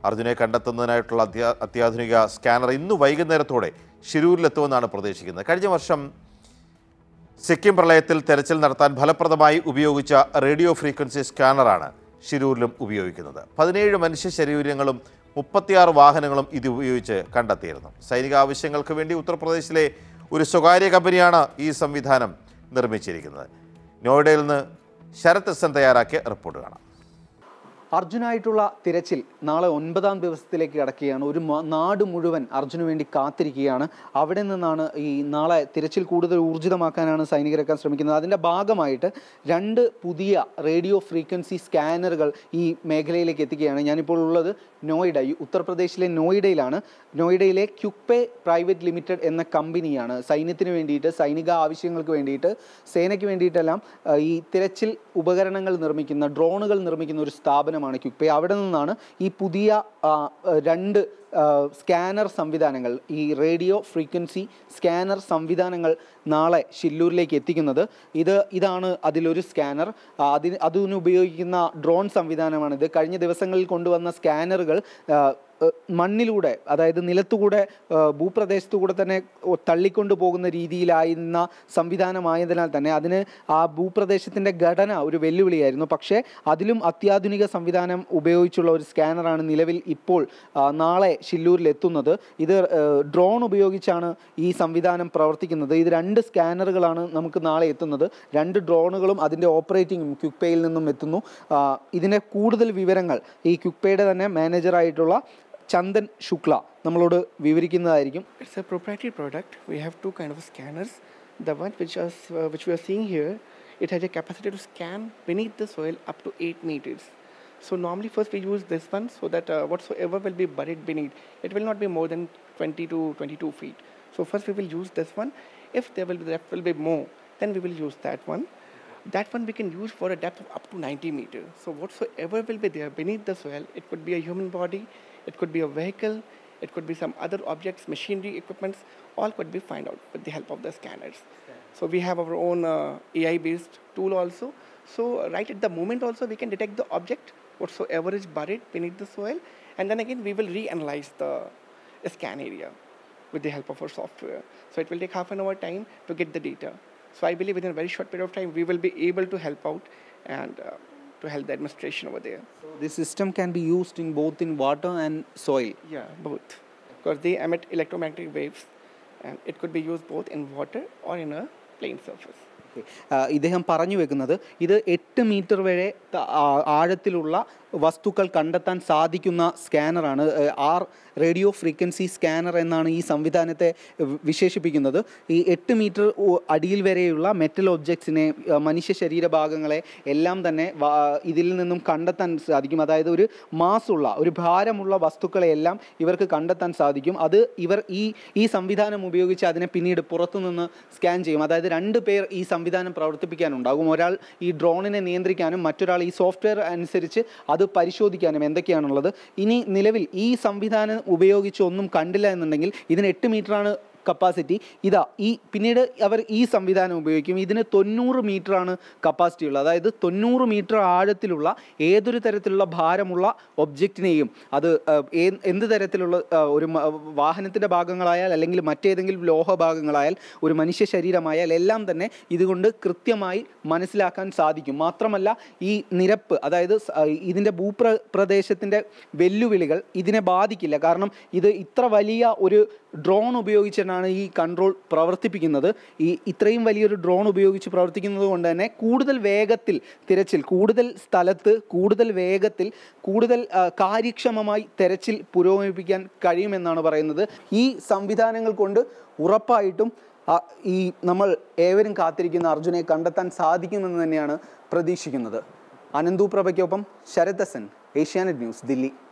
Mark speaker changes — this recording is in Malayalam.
Speaker 1: അർജുനെ കണ്ടെത്തുന്നതിനായിട്ടുള്ള അത്യാ അത്യാധുനിക സ്കാനർ ഇന്ന് വൈകുന്നേരത്തോടെ ഷിരൂരിലെത്തുമെന്നാണ് പ്രതീക്ഷിക്കുന്നത് കഴിഞ്ഞ വർഷം സിക്കിം പ്രളയത്തിൽ തെരച്ചിൽ നടത്താൻ ഫലപ്രദമായി ഉപയോഗിച്ച റേഡിയോ ഫ്രീക്വൻസി സ്കാനറാണ് ഷിരൂരിലും ഉപയോഗിക്കുന്നത് പതിനേഴ് മനുഷ്യ ശരീരങ്ങളും മുപ്പത്തിയാറ് വാഹനങ്ങളും ഇത് ഉപയോഗിച്ച് കണ്ടെത്തിയിരുന്നു സൈനിക ആവശ്യങ്ങൾക്ക് വേണ്ടി ഉത്തർപ്രദേശിലെ ഒരു സ്വകാര്യ കമ്പനിയാണ് ഈ സംവിധാനം നിർമ്മിച്ചിരിക്കുന്നത് നോയിഡയിൽ നിന്ന് ശരത് എസ് എൻ തയ്യാറാക്കിയ റിപ്പോർട്ട് കാണാം
Speaker 2: അർജുനായിട്ടുള്ള തിരച്ചിൽ നാളെ ഒൻപതാം ദിവസത്തിലേക്ക് കിടക്കുകയാണ് ഒരു മ- നാട് മുഴുവൻ അർജുന് വേണ്ടി കാത്തിരിക്കുകയാണ് അവിടെ നിന്നാണ് ഈ നാളെ തിരച്ചിൽ കൂടുതൽ ഊർജിതമാക്കാനാണ് സൈനികരൊക്കെ ശ്രമിക്കുന്നത് അതിൻ്റെ ഭാഗമായിട്ട് രണ്ട് പുതിയ റേഡിയോ ഫ്രീക്വൻസി സ്കാനറുകൾ ഈ മേഖലയിലേക്ക് എത്തിക്കുകയാണ് ഞാനിപ്പോൾ ഉള്ളത് നോയിഡ ഈ ഉത്തർപ്രദേശിലെ നോയിഡയിലാണ് നോയിഡയിലെ ക്യുപ്പെ പ്രൈവറ്റ് ലിമിറ്റഡ് എന്ന കമ്പനിയാണ് സൈന്യത്തിന് വേണ്ടിയിട്ട് സൈനിക ആവശ്യങ്ങൾക്ക് വേണ്ടിയിട്ട് സേനയ്ക്ക് വേണ്ടിയിട്ടെല്ലാം ആ, ഈ തിരച്ചിൽ ഉപകരണങ്ങൾ നിർമ്മിക്കുന്ന ഡ്രോണുകൾ നിർമ്മിക്കുന്ന ഒരു സ്ഥാപനമാണ് ക്യുപ്പെ അവിടെ നിന്നാണ് ഈ പുതിയ ആ, ആ, രണ്ട് ആ, സ്കാനർ സംവിധാനങ്ങൾ ഈ റേഡിയോ ഫ്രീക്വൻസി സ്കാനർ സംവിധാനങ്ങൾ നാളെ ഷില്ലൂരിലേക്ക് എത്തിക്കുന്നത് ഇത് ഇതാണ് അതിലൊരു സ്കാനർ ആ, അതിന് അതിന് ഉപയോഗിക്കുന്ന ഡ്രോൺ സംവിധാനമാണിത് കഴിഞ്ഞ ദിവസങ്ങളിൽ കൊണ്ടുവന്ന സ്കാനറുകൾ ആ, ഏഹ് മണ്ണിലൂടെ അതായത് നിലത്തുകൂടെ ഏഹ് ഭൂപ്രദേശത്തുകൂടെ തന്നെ ഒ- തള്ളിക്കൊണ്ടു പോകുന്ന രീതിയിലായിരുന്ന സംവിധാനമായതിനാൽ തന്നെ അതിന് ആ ഭൂപ്രദേശത്തിൻ്റെ ഘടന ഒരു വെല്ലുവിളിയായിരുന്നു പക്ഷേ അതിലും അത്യാധുനിക സംവിധാനം ഉപയോഗിച്ചുള്ള ഒരു സ്കാനറാണ് നിലവിൽ ഇപ്പോൾ ആ, നാളെ ഷില്ലൂരിൽ എത്തുന്നത് ഇത് ഏഹ് ഡ്രോൺ ഉപയോഗിച്ചാണ് ഈ സംവിധാനം പ്രവർത്തിക്കുന്നത് ഇത് രണ്ട് സ്കാനറുകളാണ് നമുക്ക് നാളെ എത്തുന്നത് രണ്ട് ഡ്രോണുകളും അതിൻ്റെ ഓപ്പറേറ്റിംഗും ക്യുക്പേയിൽ നിന്നും എത്തുന്നു ആ, ഇതിൻ്റെ കൂടുതൽ വിവരങ്ങൾ ഈ ക്യുക്പേയുടെ തന്നെ മാനേജറായിട്ടുള്ള ചന്ദൻ ശുക്ല നമ്മളോട് വിവരിക്കുന്നതായിരിക്കും
Speaker 3: It's a proprietary product. We have two kind of scanners. The one which is uh, which we are seeing here, it has a capacity to scan beneath the soil up to eight meters. So normally first we use this one so that uh, whatsoever will be buried beneath, it will not be more than 20 to 22 feet. So first we will use this one. If there will be depth will be more, then we will use that one. That one we can use for a depth of up to 90 meters. So whatsoever will be there beneath the soil, it could be a human body, it could be a vehicle, it could be some other objects, machinery, equipments, all could be find out with the help of the scanners. So we have our own uh, AI-based tool also. So right at the moment also we can detect the object whatsoever is buried beneath the soil, and then again we will reanalyze the scan area with the help of our software. So it will take half an hour time to get the data. So I believe within a very short period of time we will be able to help out and uh, to help the administration over there.
Speaker 2: This system can be used in both in water and soil
Speaker 3: Yeah, both. Because they emit electromagnetic waves and it could be used both in water or in a plane surface.
Speaker 2: ഇദ്ദേഹം പറഞ്ഞു വെക്കുന്നത് ഇത് എട്ട് മീറ്റർ വരെ ത- ആ- ആഴത്തിലുള്ള വസ്തുക്കൾ കണ്ടെത്താൻ സാധിക്കുന്ന സ്കാനറാണ് ഏഹ്, ആർ റേഡിയോ ഫ്രീക്വൻസി സ്കാനർ എന്നാണ് ഈ സംവിധാനത്തെ വി- വിശേഷിപ്പിക്കുന്നത് ഈ എട്ട് മീറ്റർ ഉ- അടിയിൽ വരെയുള്ള മെറ്റൽ ഒബ്ജക്ട്സിനെ ഏഹ്, മനുഷ്യ ശരീരഭാഗങ്ങളെ എല്ലാം തന്നെ വാ- ഇതിൽ നിന്നും കണ്ടെത്താൻ സാധിക്കും അതായത് ഒരു മാസുള്ള ഒരു ഭാരമുള്ള വസ്തുക്കളെ എല്ലാം ഇവർക്ക് കണ്ടെത്താൻ സാധിക്കും അത് ഇവർ ഈ ഈ സംവിധാനം ഉപയോഗിച്ച് അതിനെ പിന്നീട് പുറത്തുനിന്ന് സ്കാൻ ചെയ്യും അതായത് രണ്ട് പേർ ഈ സംവിധാനം പ്രവർത്തിപ്പിക്കാനുണ്ടാകും ഒരാൾ ഈ ഡ്രോണിനെ നിയന്ത്രിക്കാനും മറ്റൊരാൾ ഈ സോഫ്റ്റ്വെയർ അനുസരിച്ച് അത് പരിശോധിക്കാനും എന്തൊക്കെയാണുള്ളത് ഇനി നിലവിൽ ഈ സംവിധാനം ഉപയോഗിച്ച് ഒന്നും കണ്ടില്ല എന്നുണ്ടെങ്കിൽ ഇതിന് എട്ട് മീറ്ററാണ് കപ്പാസിറ്റി ഇതാ ഈ പിന്നീട് അവർ ഈ സംവിധാനം ഉപയോഗിക്കും ഇതിന് തൊണ്ണൂറ് മീറ്ററാണ് കപ്പാസിറ്റി ഉള്ളത് അതായത് തൊണ്ണൂറ് മീറ്റർ ആഴത്തിലുള്ള ഏതൊരു തരത്തിലുള്ള ഭാരമുള്ള ഒബ്ജക്റ്റിനെയും അത് ആ, ഏ- എന്ത് തരത്തിലുള്ള ആ, ഒരു മ- വാഹനത്തിൻ്റെ ഭാഗങ്ങളായാൽ അല്ലെങ്കിൽ മറ്റേതെങ്കിലും ലോഹ ഭാഗങ്ങളായാൽ ഒരു മനുഷ്യ ശരീരമായാൽ എല്ലാം തന്നെ ഇതുകൊണ്ട് കൃത്യമായി മനസ്സിലാക്കാൻ സാധിക്കും മാത്രമല്ല ഈ നിരപ്പ് അതായത് സ- ആ, ഇതിൻ്റെ ഭൂപ്ര പ്രദേശത്തിൻ്റെ വെല്ലുവിളികൾ ഇതിനെ ബാധിക്കില്ല കാരണം ഇത് ഇത്ര വലിയ ഒരു ഡ്രോൺ ഉപയോഗിച്ചിട്ടാണ് ഈ കൺട്രോൾ പ്രവർത്തിപ്പിക്കുന്നത് ഈ ഇത്രയും വലിയൊരു ഡ്രോൺ ഉപയോഗിച്ച് പ്രവർത്തിക്കുന്നത് കൊണ്ട് തന്നെ കൂടുതൽ വേഗത്തിൽ തിരച്ചിൽ കൂടുതൽ സ്ഥലത്ത് കൂടുതൽ വേഗത്തിൽ കൂടുതൽ ആ, കാര്യക്ഷമമായി തെരച്ചിൽ പുരോഗമിപ്പിക്കാൻ കഴിയുമെന്നാണ് പറയുന്നത് ഈ സംവിധാനങ്ങൾ കൊണ്ട് ഉറപ്പായിട്ടും ആ, ഈ നമ്മൾ ഏവരും കാത്തിരിക്കുന്ന അർജുനെ കണ്ടെത്താൻ സാധിക്കുമെന്ന് തന്നെയാണ് പ്രതീക്ഷിക്കുന്നത് അനന്തു പ്രഭയ്ക്കൊപ്പം ശരതസൻ ഏഷ്യാനെറ്റ് ന്യൂസ് ദില്ലി